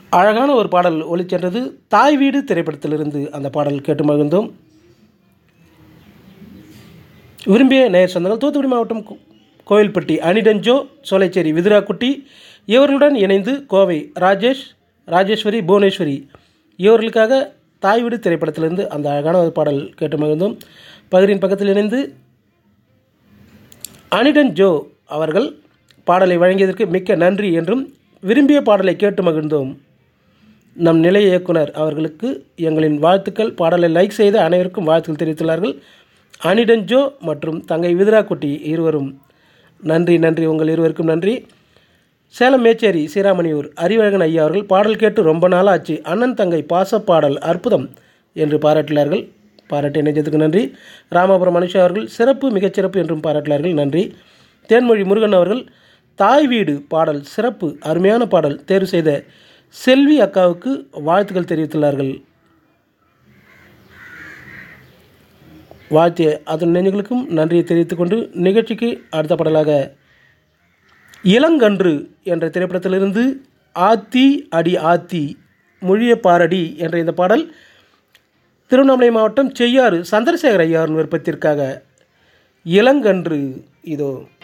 அழகான ஒரு பாடல் ஒலிச்சென்றது தாய் வீடு திரைப்படத்திலிருந்து அந்த பாடல் கேட்டு மகிழ்ந்தோம் விரும்பிய நேயர் சொந்தங்கள் தூத்துக்குடி மாவட்டம் கோ- கோவில்பட்டி அனிடஞ்சோ சோலைச்சேரி விதுராக்குட்டி இவர்களுடன் இணைந்து கோவை ராஜேஷ் ராஜேஸ்வரி புவனேஸ்வரி இவர்களுக்காக தாய் வீடு திரைப்படத்திலிருந்து அந்த அழகான ஒரு பாடல் கேட்டு மகிழ்ந்தோம் பகிரின் பக்கத்தில் இணைந்து அனிடன் ஜோ அவர்கள் பாடலை வழங்கியதற்கு மிக்க நன்றி என்றும் விரும்பிய பாடலை கேட்டு மகிழ்ந்தோம் நம் நிலைய இயக்குனர் அவர்களுக்கு எங்களின் வாழ்த்துக்கள் பாடலை லைக் செய்த அனைவருக்கும் வாழ்த்துக்கள் தெரிவித்துள்ளார்கள் அனிடன் ஜோ மற்றும் தங்கை விதுராக்குட்டி இருவரும் நன்றி நன்றி உங்கள் இருவருக்கும் நன்றி சேலம் மேச்சேரி சீராமணியூர் அறிவழகன் ஐயா அவர்கள் பாடல் கேட்டு ரொம்ப நாளாச்சு அண்ணன் தங்கை பாசப்பாடல் அற்புதம் என்று பாராட்டினார்கள் பாராட்டிய நெஞ்சத்துக்கு நன்றி ராமபுரம் மனுஷா அவர்கள் சிறப்பு மிகச்சிறப்பு என்றும் பாராட்டினார்கள் நன்றி தேன்மொழி முருகன் அவர்கள் தாய் வீடு பாடல் சிறப்பு அருமையான பாடல் தேர்வு செய்த செல்வி அக்காவுக்கு வாழ்த்துக்கள் தெரிவித்துள்ளார்கள் வாழ்த்திய அதன் நெஞ்சுகளுக்கும் நன்றியை தெரிவித்துக் கொண்டு நிகழ்ச்சிக்கு அடுத்த பாடலாக இளங்கன்று என்ற திரைப்படத்திலிருந்து ஆத்தி அடி ஆத்தி மொழிய பாரடி என்ற இந்த பாடல் திருவண்ணாமலை மாவட்டம் செய்யாறு சந்திரசேகர் ஐயாவின் விருப்பத்திற்காக இளங்கன்று இதோ